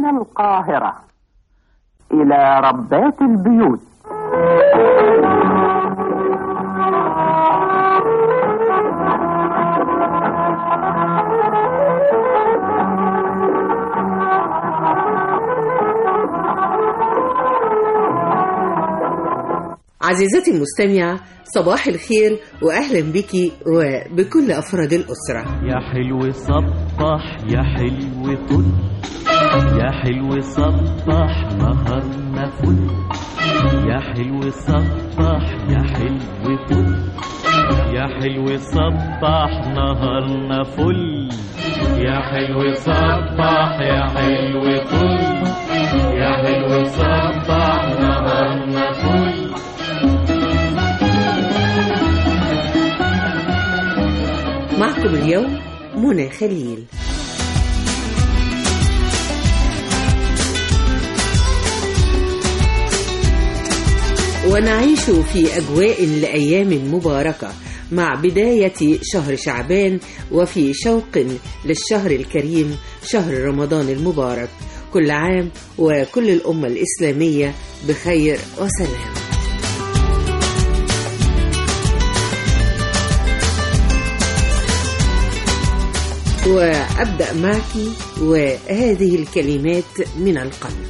من القاهرة إلى ربات البيوت عزيزتي المستمعة صباح الخير وأهلا بك وبكل أفراد الأسرة يا حلو صبح يا حلو طل يا حلو صبح نهارنا فل يا حلو صبح يا حلو طل يا حلو صبح نهارنا فل يا حلو صبح يا حلو طل يا حلو صبح نهارنا فل معكم اليوم منى خليل ونعيش في أجواء لأيام مباركة مع بداية شهر شعبان وفي شوق للشهر الكريم شهر رمضان المبارك كل عام وكل الأمة الإسلامية بخير وسلام وأبدأ معك وهذه الكلمات من القلب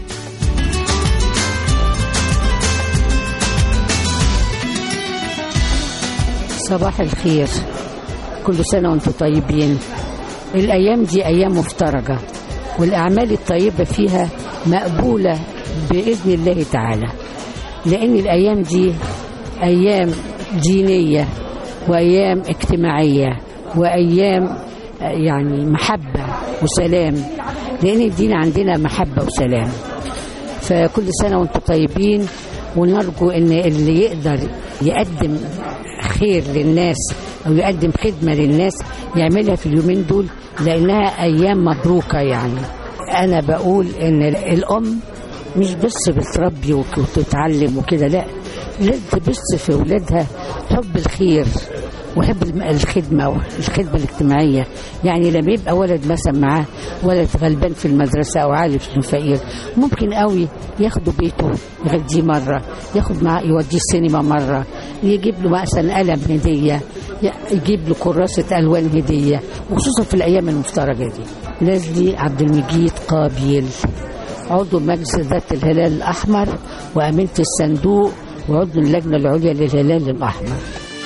صباح الخير كل سنة وانتم طيبين الأيام دي أيام مفترجة والأعمال الطيبة فيها مقبولة بإذن الله تعالى لأن الأيام دي أيام دينية وأيام اجتماعية وأيام يعني محبة وسلام لأن الدين عندنا محبة وسلام فكل سنة وانتم طيبين ونرجو ان اللي يقدر يقدم خير للناس او يقدم خدمة للناس يعملها في اليومين دول لانها ايام مبروكة يعني انا بقول ان الام مش بس بتربي وتتعلم وكده لا لازم تبص في اولادها حب الخير وحب الخدمة والخدمة الاجتماعية يعني لما يبقى ولد مثلا معاه ولد غلبان في المدرسة أو عارف إنه فقير ممكن قوي ياخده بيته يغديه مرة ياخد معاه يوديه السينما مرة يجيب له مثلا قلم هدية يجيب له كراسة ألوان هدية وخصوصا في الأيام المفترجة دي نازلي عبد المجيد قابيل عضو مجلس ذات الهلال الأحمر وأمينة الصندوق وعضو اللجنة العليا للهلال الأحمر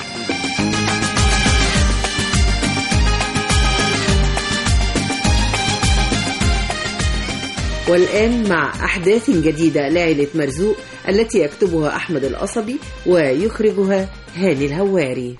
والآن مع أحداث جديدة لعيلة مرزوق التي يكتبها أحمد القصبي ويخرجها هاني الهواري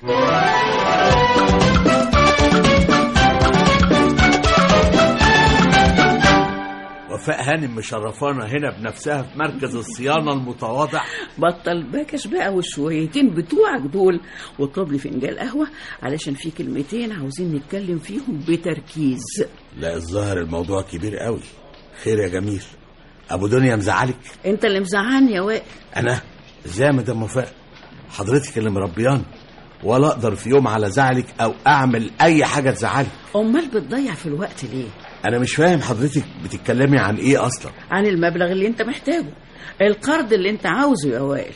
وفاء هانم مشرفانا هنا بنفسها في مركز الصيانة المتواضع بطل باكش بقى والشويتين بتوعك دول واطلب لي فنجان قهوة علشان في كلمتين عاوزين نتكلم فيهم بتركيز لا الظاهر الموضوع كبير قوي خير يا جميل ابو دنيا مزعلك انت اللي مزعلني يا وائل انا ازاي يا مدام وفاء حضرتك اللي مربياني ولا اقدر في يوم على زعلك او اعمل اي حاجه تزعلك امال بتضيع في الوقت ليه انا مش فاهم حضرتك بتتكلمي عن ايه اصلا عن المبلغ اللي انت محتاجه القرض اللي انت عاوزه يا وائل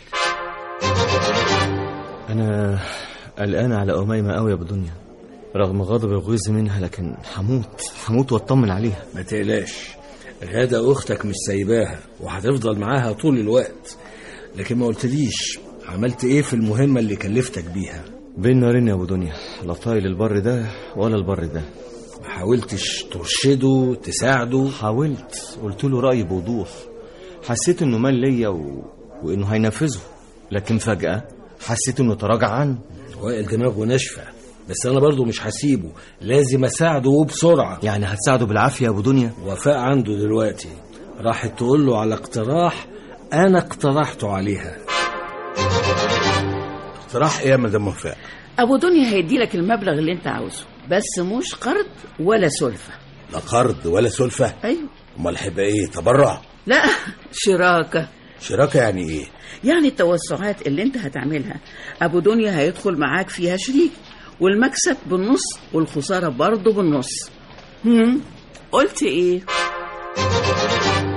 انا قلقان على اميمه قوي يا ابو دنيا رغم غضب الغيظ منها لكن هموت هموت واطمن عليها ما تقلقش غادة أختك مش سايباها وهتفضل معاها طول الوقت لكن ما قلتليش عملت إيه في المهمة اللي كلفتك بيها بين نارين يا ابو دنيا لا طايل البر ده ولا البر ده ما حاولتش ترشده تساعده حاولت قلت له رايي بوضوح حسيت انه مال ليا و... وانه هينفذه لكن فجاه حسيت انه تراجع عنه وائل دماغه ناشفه بس انا برضو مش هسيبه لازم اساعده وبسرعه يعني هتساعده بالعافيه يا ابو دنيا وفاء عنده دلوقتي راحت تقول له على اقتراح انا اقترحته عليها اقتراح ايه يا مدام وفاء ابو دنيا هيدي لك المبلغ اللي انت عاوزه بس مش قرض ولا سلفة لا قرض ولا سلفه ايوه امال هيبقى ايه تبرع لا شراكة شراكه يعني ايه يعني التوسعات اللي انت هتعملها ابو دنيا هيدخل معاك فيها شريك والمكسب بالنص والخسارة برضه بالنص هم قلت ايه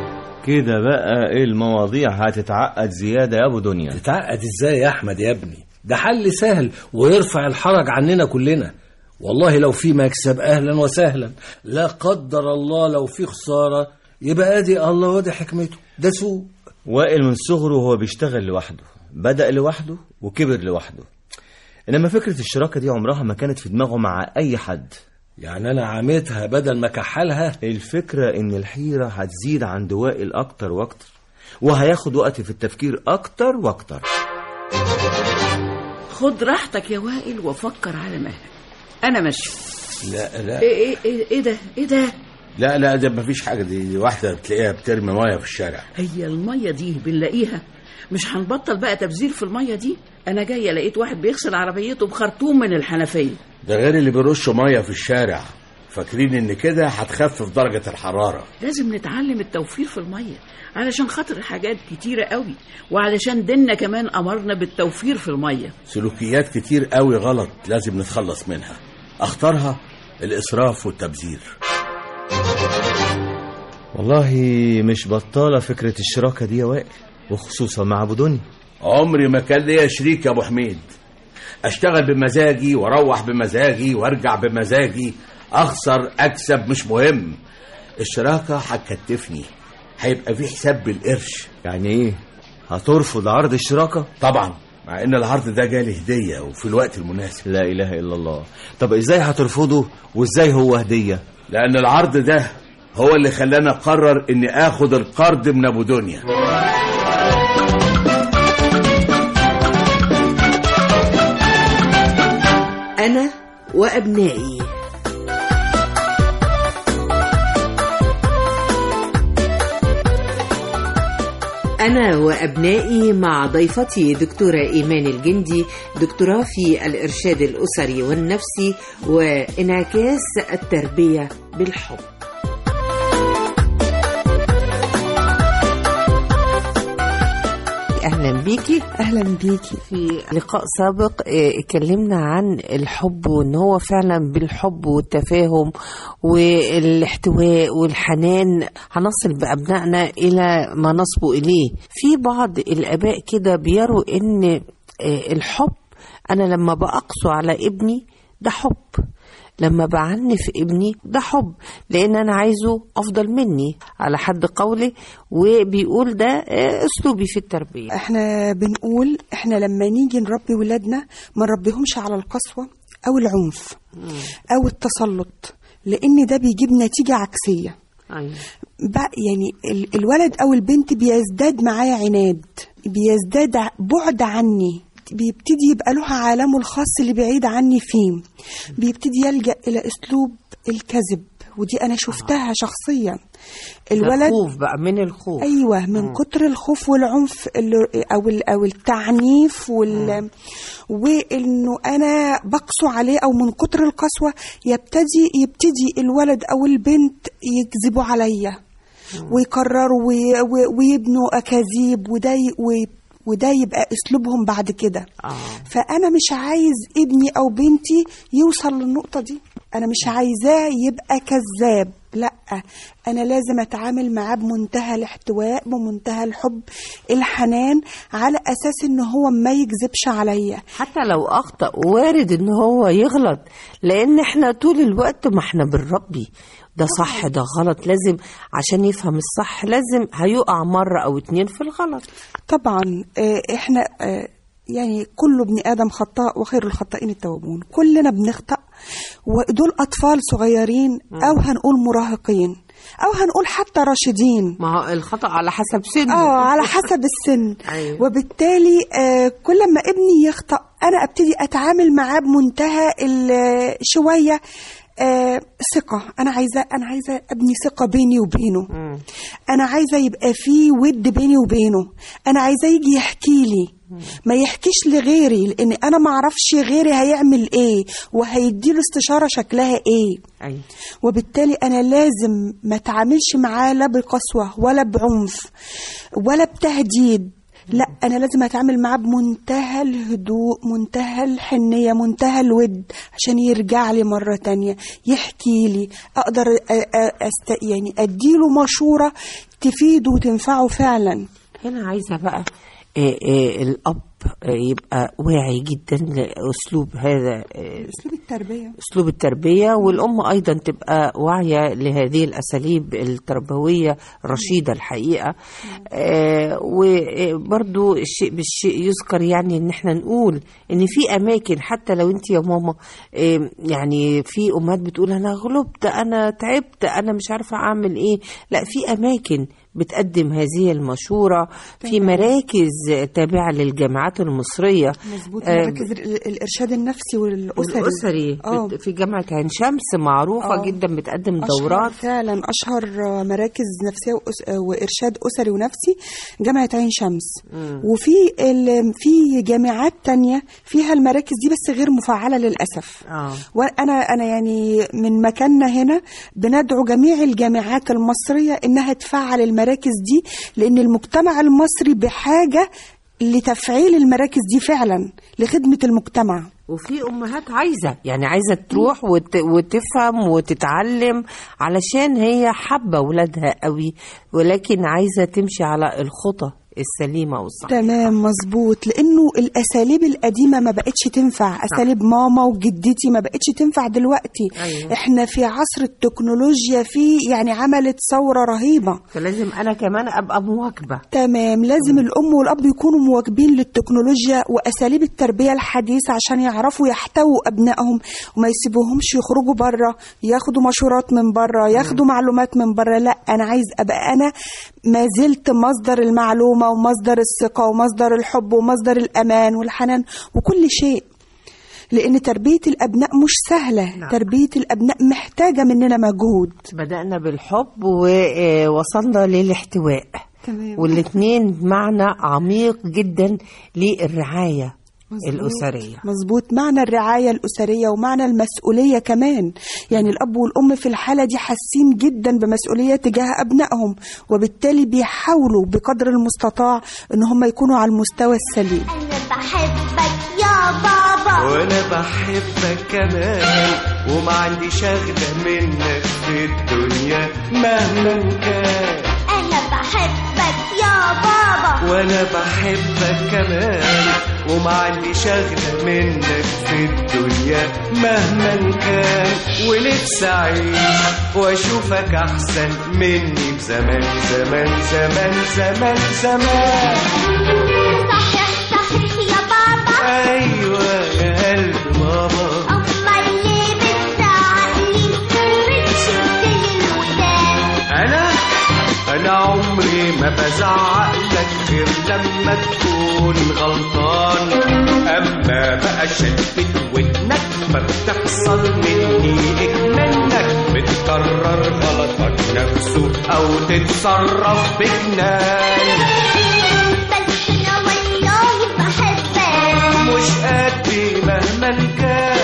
كده بقى المواضيع هتتعقد زيادة يا أبو دنيا تتعقد ازاي يا احمد يا ابني ده حل سهل ويرفع الحرج عننا كلنا والله لو في مكسب اهلا وسهلا لا قدر الله لو في خساره يبقى ادي الله وادي حكمته ده سوق وائل من صغره وهو بيشتغل لوحده بدأ لوحده وكبر لوحده إنما فكرة الشراكة دي عمرها ما كانت في دماغه مع أي حد يعني انا عامتها بدل ما كحلها الفكرة إن الحيرة هتزيد عند وائل أكتر وأكتر وهياخد وقت في التفكير أكتر وأكتر خد راحتك يا وائل وفكر على مهلك انا ماشي لا لا ايه ايه ايه, إيه ده ايه ده لا لا ده مفيش حاجه دي, دي واحده بتلاقيها بترمي ميه في الشارع هي الميه دي بنلاقيها مش هنبطل بقى تبذير في الميه دي انا جايه لقيت واحد بيغسل عربيته بخرطوم من الحنفيه ده غير اللي بيرشوا ميه في الشارع فاكرين ان كده هتخفف درجه الحراره لازم نتعلم التوفير في الميه علشان خاطر حاجات كتيره قوي وعلشان ديننا كمان امرنا بالتوفير في الميه سلوكيات كتير قوي غلط لازم نتخلص منها اخطرها الاسراف والتبذير والله مش بطالة فكرة الشراكة دي يا وائل وخصوصا مع أبو دنيا عمري ما كان ليا شريك يا ابو حميد اشتغل بمزاجي واروح بمزاجي وارجع بمزاجي اخسر اكسب مش مهم الشراكه هتكتفني هيبقى في حساب بالقرش يعني إيه هترفض عرض الشراكة طبعا مع ان العرض ده جالي هديه وفي الوقت المناسب لا إله إلا الله طب إزاي هترفضه وإزاي هو هدية لان العرض ده هو اللي خلاني اقرر اني اخد القرض من ابو دنيا أنا وأبنائي أنا وأبنائي مع ضيفتي دكتورة إيمان الجندي دكتوراه في الإرشاد الأسري والنفسي وإنعكاس التربية بالحب اهلا بيكي اهلا بيكي في لقاء سابق آه، اتكلمنا عن الحب وان هو فعلا بالحب والتفاهم والاحتواء والحنان هنصل بابنائنا الى ما نصبو اليه في بعض الاباء كده بيروا ان آه، الحب انا لما باقسو على ابني ده حب لما بعنف ابني ده حب لان انا عايزه افضل مني على حد قولي وبيقول ده آه، اسلوبي في التربيه احنا بنقول احنا لما نيجي نربي ولادنا ما نربيهمش على القسوة او العنف او التسلط لان ده بيجيب نتيجة عكسية أيوة. بقى يعني ال- الولد او البنت بيزداد معايا عناد بيزداد ع- بعد عني بيبتدي يبقى له عالمه الخاص اللي بعيد عني فيه بيبتدي يلجأ الى اسلوب الكذب ودي انا شفتها شخصيا الولد الخوف بقى من الخوف ايوه من كتر الخوف والعنف اللي او ال- او التعنيف وال وانه انا بقسو عليه او من كتر القسوه يبتدي يبتدي الولد او البنت يكذبوا عليا ويكرروا وي- وي- ويبنوا اكاذيب وده ي- وي- وده يبقى اسلوبهم بعد كده آه. فانا مش عايز ابني او بنتي يوصل للنقطه دي انا مش عايزاه يبقى كذاب لا انا لازم اتعامل معاه بمنتهى الاحتواء بمنتهى الحب الحنان على اساس ان هو ما يكذبش عليا حتى لو اخطا وارد ان هو يغلط لان احنا طول الوقت ما احنا بنربي ده صح ده غلط لازم عشان يفهم الصح لازم هيقع مرة أو اتنين في الغلط طبعا آه، احنا آه، يعني كل ابن ادم خطاء وخير الخطائين التوابون كلنا بنخطأ ودول اطفال صغيرين او هنقول مراهقين او هنقول حتى راشدين ما هو الخطأ على حسب سنه اه على حسب السن أيوة. وبالتالي آه كل ما ابني يخطأ انا ابتدي اتعامل معاه بمنتهى ال- شويه آه ثقة أنا عايزة أنا عايزة أبني ثقة بيني وبينه أنا عايزة يبقى في ود بيني وبينه أنا عايزة يجي يحكي لي ما يحكيش لغيري لأن أنا ما أعرفش غيري هيعمل إيه وهيديله استشارة شكلها إيه أيوة. وبالتالي انا لازم ما اتعاملش معاه لا بقسوه ولا بعنف ولا بتهديد لا انا لازم اتعامل معاه بمنتهى الهدوء منتهى الحنيه منتهى الود عشان يرجع لي مره تانية يحكي لي اقدر أ- أ- أست يعني اديله مشوره تفيده وتنفعه فعلا هنا عايزة بقى آه، آه، الأب آه، يبقى واعي جدا لأسلوب هذا آه، اسلوب التربيه أسلوب التربية والأم أيضا تبقى واعية لهذه الأساليب التربوية رشيدة الحقيقة آه، وبرضو الشيء بالشيء يذكر يعني إن احنا نقول إن في أماكن حتى لو أنت يا ماما آه، يعني في أمهات بتقول أنا غلبت أنا تعبت أنا مش عارفة أعمل إيه لا في أماكن بتقدم هذه المشورة في مراكز تابعة للجامعات المصرية مظبوط آه، مراكز ال- الارشاد النفسي والاسري الأسري اه في جامعة عين شمس معروفة آه. جدا بتقدم أشهر دورات فعلا اشهر مراكز نفسيه وأس- وارشاد اسري ونفسي جامعه عين شمس وفي ال- في جامعات تانية فيها المراكز دي بس غير مفعله للاسف اه وانا انا يعني من مكاننا هنا بندعو جميع الجامعات المصريه انها تفعل المراكز دي لان المجتمع المصري بحاجه لتفعيل المراكز دي فعلا لخدمه المجتمع وفي امهات عايزه يعني عايزه تروح وت... وتفهم وتتعلم علشان هي حابه ولادها قوي ولكن عايزه تمشي على الخطى السليمه والصح تمام مظبوط لانه الاساليب القديمه ما بقتش تنفع اساليب ماما وجدتي ما بقتش تنفع دلوقتي أيوة. احنا في عصر التكنولوجيا في يعني عملت ثوره رهيبه فلازم انا كمان ابقى مواكبه تمام لازم الام والاب يكونوا مواكبين للتكنولوجيا واساليب التربيه الحديثه عشان يعرفوا يحتووا ابنائهم وما يسيبوهمش يخرجوا بره ياخدوا مشورات من بره ياخدوا معلومات من بره لا انا عايز ابقى انا ما زلت مصدر المعلومه ومصدر الثقه ومصدر الحب ومصدر الامان والحنان وكل شيء لان تربيه الابناء مش سهله نعم. تربيه الابناء محتاجه مننا مجهود بدانا بالحب ووصلنا للاحتواء تمام والاتنين معنى عميق جدا للرعايه مظبوط. الاسريه مظبوط معنى الرعاية الأسرية ومعنى المسؤولية كمان يعني الأب والأم في الحالة دي حاسين جدا بمسؤولية تجاه أبنائهم وبالتالي بيحاولوا بقدر المستطاع إن هم يكونوا على المستوى السليم أنا بحبك يا بابا وانا بحبك كمان وما عندي شغلة منك في الدنيا مهما كان أنا بحبك يا بابا وانا بحبك كمان وما عندي شغلة منك في الدنيا مهما كان ونفسي اعيش واشوفك احسن مني بزمان زمان زمان زمان زمان صحيح صحيح يا بابا ايوه يا قلب بابا أمال ليه بتزعلني بتشدني الودان انا انا عمري ما بزعق لك غير لما تكون غلطان اما بقى شدت ودنك فبتحصل مني منك بتكرر غلطك نفسه او تتصرف بجنان بس أنا والله بحبك مش قدي مهما كان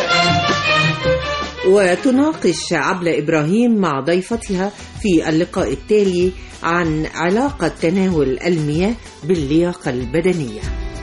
وتناقش عبلة إبراهيم مع ضيفتها في اللقاء التالي عن علاقة تناول المياه باللياقة البدنية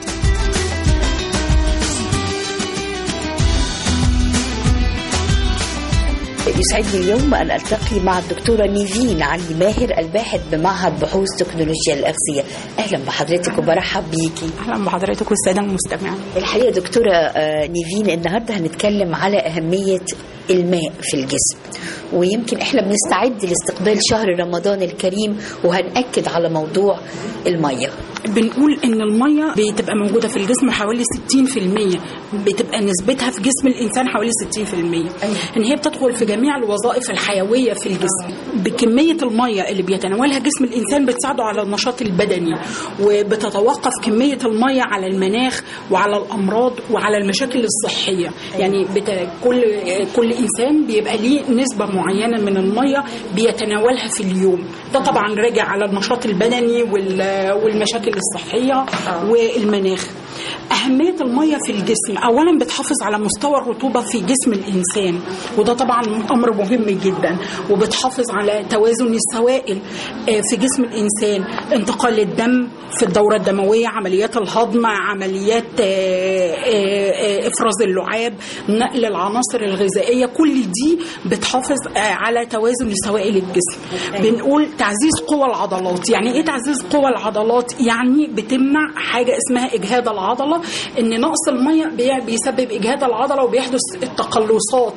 يسعدني اليوم أن ألتقي مع الدكتورة نيفين علي ماهر الباحث بمعهد بحوث تكنولوجيا الأغذية أهلا بحضرتك وبرحب بيكي اهلا بحضرتك والساده المستمعين الحقيقة دكتورة آه، نيفين النهاردة هنتكلم على أهمية الماء في الجسم ويمكن احنا بنستعد لاستقبال شهر رمضان الكريم وهنأكد على موضوع المية بنقول ان الميه بتبقى موجوده في الجسم حوالي 60% بتبقى نسبتها في جسم الانسان حوالي 60% ان هي بتدخل في جميع الوظائف الحيويه في الجسم بكميه الميه اللي بيتناولها جسم الانسان بتساعده على النشاط البدني وبتتوقف كميه الميه على المناخ وعلى الامراض وعلى المشاكل الصحيه يعني بت... كل كل انسان بيبقى ليه نسبه معينه من الميه بيتناولها في اليوم ده طبعا راجع على النشاط البدني وال... والمشاكل الصحيه والمناخ أهمية المية في الجسم أولا بتحافظ على مستوى الرطوبة في جسم الإنسان وده طبعا أمر مهم جدا وبتحافظ على توازن السوائل آه، في جسم الإنسان انتقال الدم في الدورة الدموية عمليات الهضم عمليات آه، آه، آه، إفراز اللعاب نقل العناصر الغذائية كل دي بتحافظ آه، على توازن لسوائل الجسم بنقول تعزيز قوى العضلات يعني إيه تعزيز قوى العضلات يعني بتمنع حاجة اسمها إجهاد العضلة إن نقص المية بي- بيسبب إجهاد العضلة وبيحدث التقلصات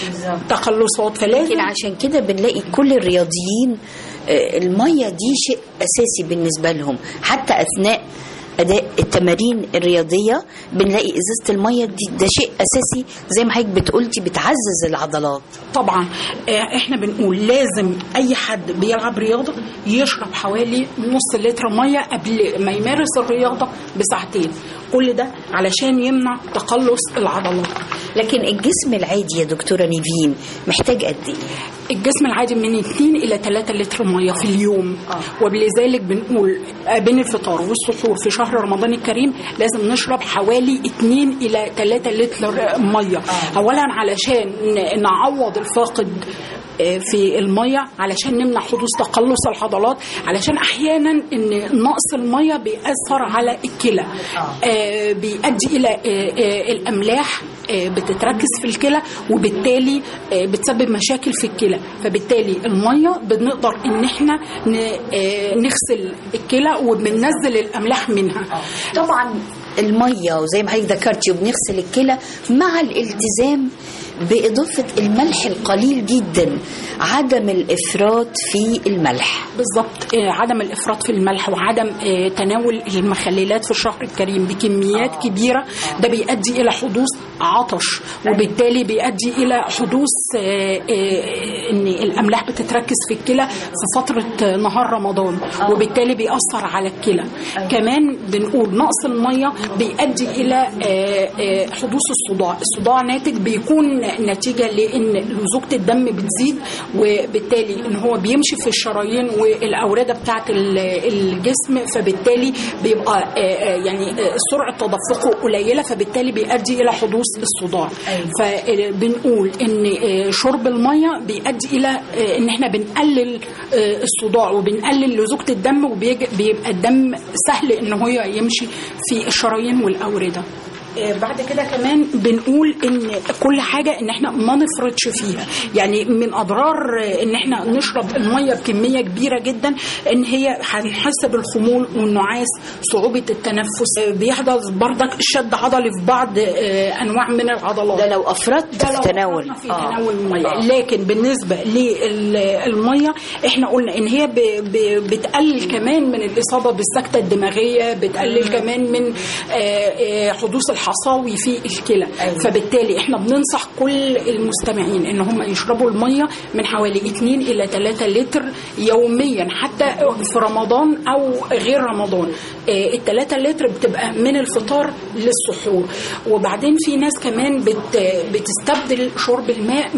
تقلصات فلازم لكن عشان كده بنلاقي كل الرياضيين آه، المية دي شيء أساسي بالنسبة لهم حتى أثناء أداء التمارين الرياضية بنلاقي إزازة المية دي ده شيء أساسي زي ما حضرتك بتقولتي بتعزز العضلات طبعا آه، احنا بنقول لازم اي حد بيلعب رياضه يشرب حوالي نص لتر ميه قبل ما يمارس الرياضه بساعتين كل ده علشان يمنع تقلص العضلات لكن الجسم العادي يا دكتوره نيفين محتاج قد ايه الجسم العادي من 2 الى 3 لتر ميه في اليوم وبلذلك بنقول آه، بين الفطار والسحور في شهر رمضان الكريم لازم نشرب حوالي 2 الى 3 لتر ميه اولا علشان ن- نعوض الفاقد آه، في الميه علشان نمنع حدوث تقلص العضلات علشان احيانا ان نقص الميه بيأثر على الكلى آه، بيؤدي الى آه، آه، الاملاح آه، بتتركز في الكلى وبالتالي آه، بتسبب مشاكل في الكلى فبالتالي الميه بنقدر ان احنا ن- آه، نغسل الكلى وبننزل الاملاح منها طبعا الميه وزي ما حضرتك ذكرتي وبنغسل الكلى مع الالتزام بإضافة الملح القليل جدا عدم الإفراط في الملح بالظبط آه، عدم الافراط في الملح وعدم آه، تناول المخللات في الشهر الكريم بكميات آه. كبيره ده بيؤدي الى حدوث عطش وبالتالي بيؤدي الى حدوث آه، آه، ان الاملاح بتتركز في الكلى في فتره آه، نهار رمضان وبالتالي بيأثر على الكلى كمان بنقول نقص الميه بيؤدي الى آه، آه، حدوث الصداع الصداع ناتج بيكون نتيجه لان لزوجه الدم بتزيد وبالتالي ان هو بيمشي في الشرايين والاورده بتاعه ال- الجسم فبالتالي بيبقى آه، آه، يعني آه، سرعه تدفقه قليله فبالتالي بيؤدي الى حدوث الصداع فبنقول ان آه، شرب الميه بيؤدي الى آه، ان احنا بنقلل آه، الصداع وبنقلل لزوجه الدم وبيبقى الدم سهل ان هو يمشي في الشرايين والاورده آه، بعد كده كمان بنقول ان كل حاجه ان احنا ما نفرطش فيها يعني من اضرار آه، ان احنا نشرب الميه بكميه كبيره جدا ان هي هنحس بالخمول والنعاس صعوبه التنفس آه، بيحدث بردك شد عضلي في بعض آه، انواع من العضلات ده لو افرطت ده لو في تناول أفرطنا في تناول الميه لكن بالنسبه للميه احنا قلنا ان هي ب- ب- بتقلل كمان من الاصابه بالسكته الدماغيه بتقلل كمان من آه، آه، حدوث الحصاوي في الكلى فبالتالي احنا بننصح كل المستمعين ان هم يشربوا الميه من حوالي 2 الى 3 لتر يوميا حتى في رمضان او غير رمضان ال 3 لتر بتبقى من الفطار للسحور وبعدين في ناس كمان بت بتستبدل شرب الماء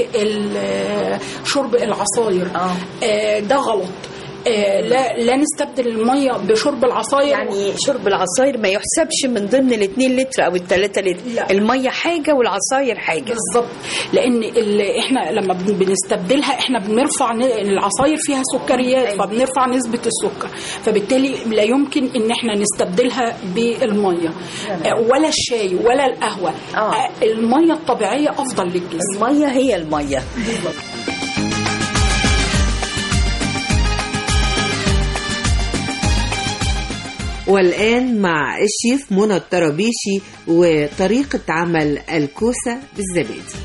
بشرب العصاير آه، ده غلط آه، لا لا نستبدل الميه بشرب العصاير يعني شرب العصاير ما يحسبش من ضمن الاثنين لتر او الثلاثة لتر لا. الميه حاجه والعصاير حاجه بالظبط لان ال- احنا لما بن- بنستبدلها احنا بنرفع ن- العصاير فيها سكريات فبنرفع نسبه السكر فبالتالي لا يمكن ان احنا نستبدلها بالميه آه، ولا الشاي ولا القهوه آه. الميه الطبيعيه افضل للجسم الميه هي الميه والآن مع الشيف منى الطرابيشي وطريقة عمل الكوسة بالزبادي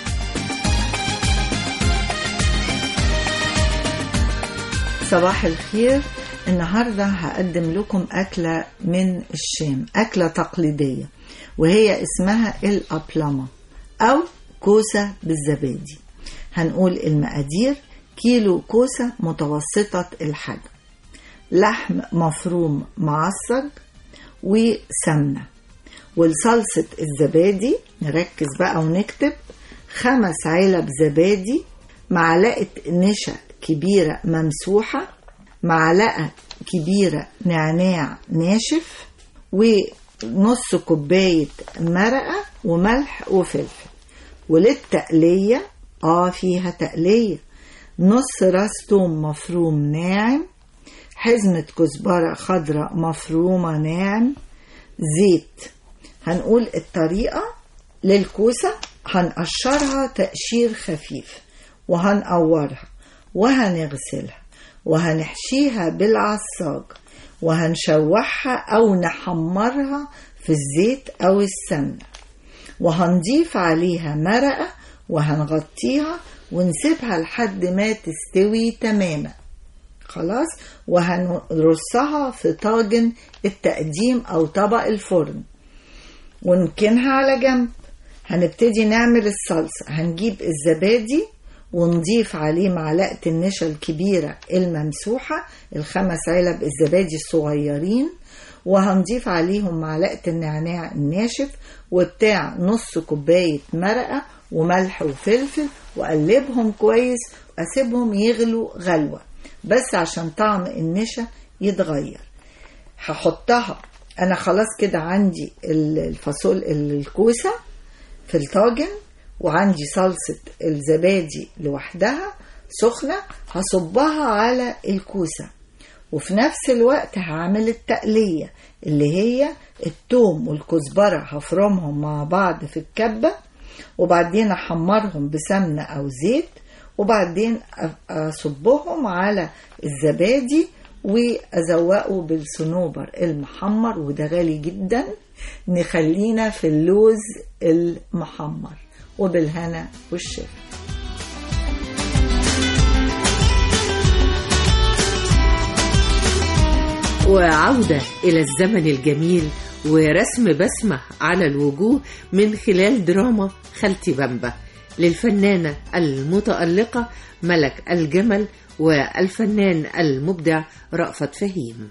صباح الخير النهاردة هقدم لكم أكلة من الشام أكلة تقليدية وهي اسمها الأبلمة أو كوسة بالزبادي هنقول المقادير كيلو كوسة متوسطة الحجم لحم مفروم معصج وسمنة والصلصة الزبادي نركز بقى ونكتب خمس علب زبادي معلقة نشا كبيرة ممسوحة معلقة كبيرة نعناع ناشف ونص كوباية مرقة وملح وفلفل وللتقلية اه فيها تقلية نص راس توم مفروم ناعم حزمة كزبرة خضراء مفرومة ناعم زيت هنقول الطريقة للكوسة هنقشرها تقشير خفيف وهنقورها وهنغسلها وهنحشيها بالعصاج وهنشوحها أو نحمرها في الزيت أو السمنة وهنضيف عليها مرقة وهنغطيها ونسيبها لحد ما تستوي تماما خلاص وهنرصها في طاجن التقديم أو طبق الفرن ونكنها على جنب هنبتدي نعمل الصلصة هنجيب الزبادي ونضيف عليه معلقة النشا الكبيرة الممسوحة الخمس علب الزبادي الصغيرين وهنضيف عليهم معلقة النعناع الناشف وبتاع نص كوباية مرقة وملح وفلفل وأقلبهم كويس وأسيبهم يغلوا غلوة بس عشان طعم النشا يتغير هحطها أنا خلاص كده عندي الفاصول الكوسة في الطاجن وعندي صلصة الزبادي لوحدها سخنة هصبها على الكوسة وفي نفس الوقت هعمل التقلية اللي هي التوم والكزبرة هفرمهم مع بعض في الكبة وبعدين احمرهم بسمنة او زيت وبعدين اصبهم على الزبادي وازوقه بالصنوبر المحمر وده غالي جدا نخلينا في اللوز المحمر وبالهنا والشفا وعودة إلى الزمن الجميل ورسم بسمة على الوجوه من خلال دراما خالتي بامبا للفنانة المتألقة ملك الجمل والفنان المبدع رأفت فهيم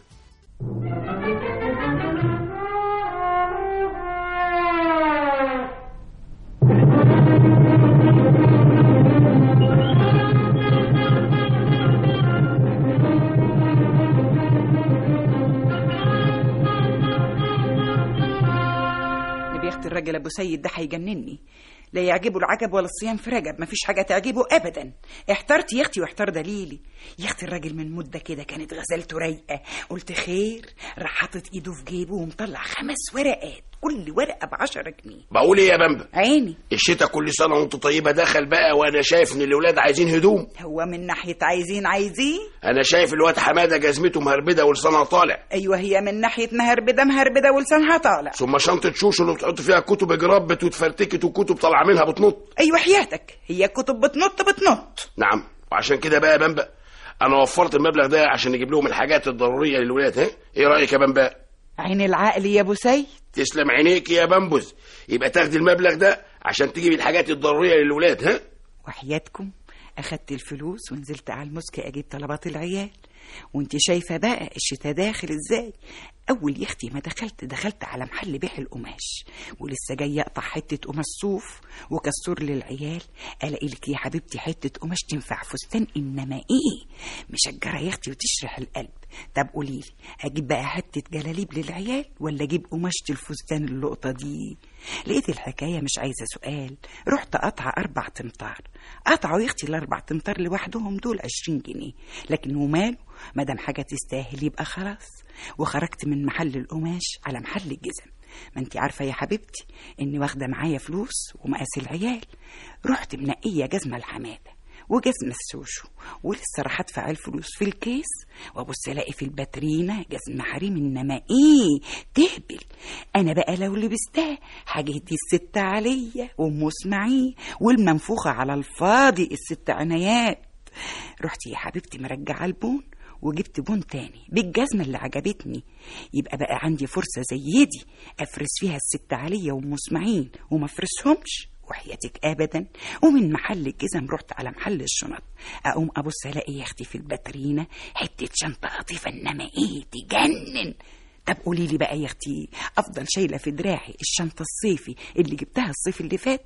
بيخت الراجل ابو سيد ده هيجنني لا يعجبه العجب ولا الصيام في رجب مفيش حاجه تعجبه ابدا احترت يا اختي واحتار دليلي يا اختي الراجل من مده كده كانت غزلته رايقه قلت خير راح حاطط ايده في جيبه ومطلع خمس ورقات كل ورقه بعشرة جنيه بقول ايه يا بامبا عيني الشتاء كل سنه وانت طيبه دخل بقى وانا شايف ان الاولاد عايزين هدوم هو من ناحيه عايزين عايزين انا شايف الواد حماده جزمته مهربده ولسانها طالع ايوه هي من ناحيه مهربده مهربده ولسانها طالع ثم شنطه شوشو اللي بتحط فيها كتب جربت واتفرتكت وكتب طالعه منها بتنط ايوه حياتك هي الكتب بتنط بتنط نعم وعشان كده بقى يا بامبا انا وفرت المبلغ ده عشان نجيب لهم الحاجات الضروريه للولاد ها ايه رايك يا بامبا عين العقل يا ابو سيد تسلم عينيك يا بامبوز يبقى تاخدي المبلغ ده عشان تجيبي الحاجات الضروريه للولاد ها وحياتكم اخدت الفلوس ونزلت على المسك اجيب طلبات العيال وانت شايفه بقى الشتا داخل ازاي اول يا اختي ما دخلت دخلت على محل بيع القماش ولسه جاي اقطع حته قماش صوف وكسور للعيال الاقي لك يا حبيبتي حته قماش تنفع فستان انما ايه مشجره يا اختي وتشرح القلب طب قولي لي اجيب بقى حته جلاليب للعيال ولا اجيب قماشه الفستان اللقطه دي لقيت الحكايه مش عايزه سؤال رحت قطع اربع تمطار قطعوا يا اختي الاربع تمطار لوحدهم دول عشرين جنيه لكن وماله مادام حاجه تستاهل يبقى خلاص وخرجت من محل القماش على محل الجزم ما انت عارفه يا حبيبتي اني واخده معايا فلوس ومقاس العيال رحت منقيه جزمه الحماده وجزمة السوشو ولسه راح ادفع الفلوس في الكيس وابص الاقي في الباترينا جزمة حريم انما ايه تهبل انا بقى لو لبستها هجهدي الست عليا وام اسماعيل والمنفوخة على الفاضي الست عنايات رحت يا حبيبتي مرجعة البون وجبت بون تاني بالجزمة اللي عجبتني يبقى بقى عندي فرصة زي دي أفرس فيها الست عليا وأم إسماعيل وما أفرسهمش وحياتك ابدا ومن محل الجزم رحت على محل الشنط اقوم ابص الاقي يا اختي في الباترينا حته شنطه لطيفه انما ايه تجنن طب قولي لي بقى يا اختي افضل شايله في دراعي الشنطه الصيفي اللي جبتها الصيف اللي فات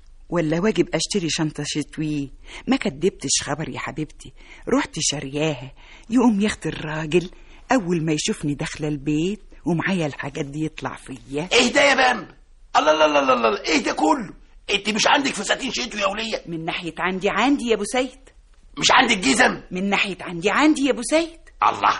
ولا واجب اشتري شنطه شتوي ما كدبتش خبر يا حبيبتي رحت شارياها يقوم يا اختي الراجل اول ما يشوفني داخله البيت ومعايا الحاجات دي يطلع فيا ايه ده يا بامب الله الله الله الله الله ايه ده كله انت مش عندك فساتين شتوي يا وليه من ناحيه عندي عندي يا ابو سيد مش عندك جزم من ناحيه عندي عندي يا ابو سيد الله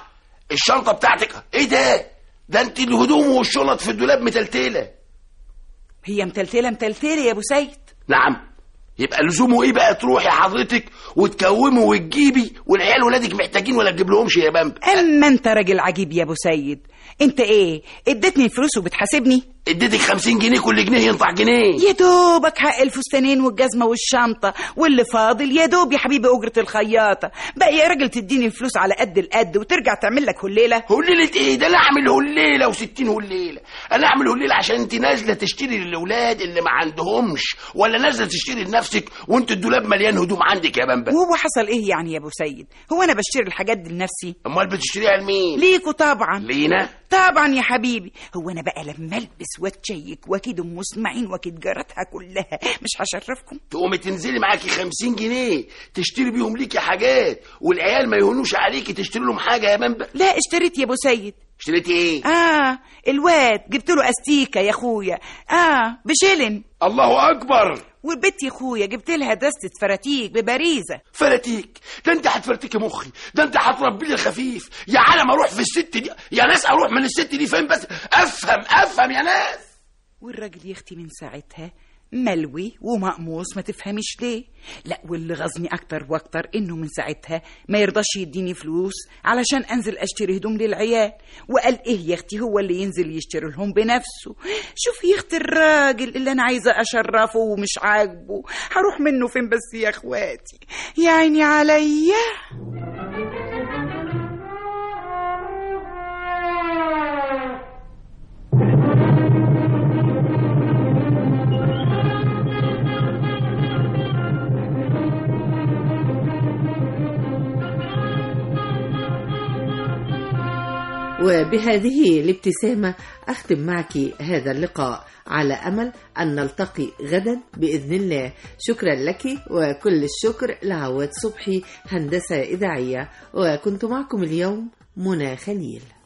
الشنطه بتاعتك ايه ده ده انت الهدوم والشنط في الدولاب متلتله هي متلتله متلتله يا ابو سيد نعم يبقى لزومه ايه بقى تروحي حضرتك وتكومي وتجيبي والعيال ولادك محتاجين ولا تجيب لهمش يا بامبا اما انت راجل عجيب يا ابو سيد انت ايه اديتني الفلوس وبتحاسبني اديتك 50 جنيه كل جنيه ينطع جنيه يا دوبك حق الفستانين والجزمه والشنطه واللي فاضل يا دوب يا حبيبي اجره الخياطه بقى يا راجل تديني الفلوس على قد القد وترجع تعمل لك هليله هليله ايه ده انا اعمل هليله و60 هليله انا اعمل هليله عشان انت نازله تشتري للاولاد اللي ما عندهمش ولا نازله تشتري لنفسك وانت الدولاب مليان هدوم عندك يا بامبا وهو حصل ايه يعني يا ابو سيد هو انا بشتري الحاجات دي لنفسي امال بتشتريها لمين ليكوا طبعا لينا طبعا يا حبيبي هو انا بقى لما البس واتشيك واكيد ام اسماعيل واكيد جارتها كلها مش هشرفكم تقومي تنزلي معاكي 50 جنيه تشتري بيهم ليكي حاجات والعيال ما يهونوش عليكي تشتري لهم حاجه يا بامبا لا اشتريت يا ابو سيد اشتريتي ايه اه الواد جبت له استيكه يا اخويا اه بشلن الله اكبر والبت يا اخويا جبت لها دستة فراتيك ببريزه فراتيك ده انت هتفرتكي مخي ده انت هتربي لي الخفيف يا عالم اروح في الست دي يا ناس اروح من الست دي فين بس افهم افهم يا ناس والراجل يا اختي من ساعتها ملوي ومقموص ما تفهميش ليه لا واللي غزني اكتر واكتر انه من ساعتها ما يرضاش يديني فلوس علشان انزل اشتري هدوم للعيال وقال ايه يا اختي هو اللي ينزل يشتري لهم بنفسه شوفي يا اختي الراجل اللي انا عايزه اشرفه ومش عاجبه هروح منه فين بس يا اخواتي يا عيني عليا وبهذه الابتسامة أختم معك هذا اللقاء على أمل أن نلتقي غدا بإذن الله شكرا لك وكل الشكر لعواد صبحي هندسة إذاعية وكنت معكم اليوم منى خليل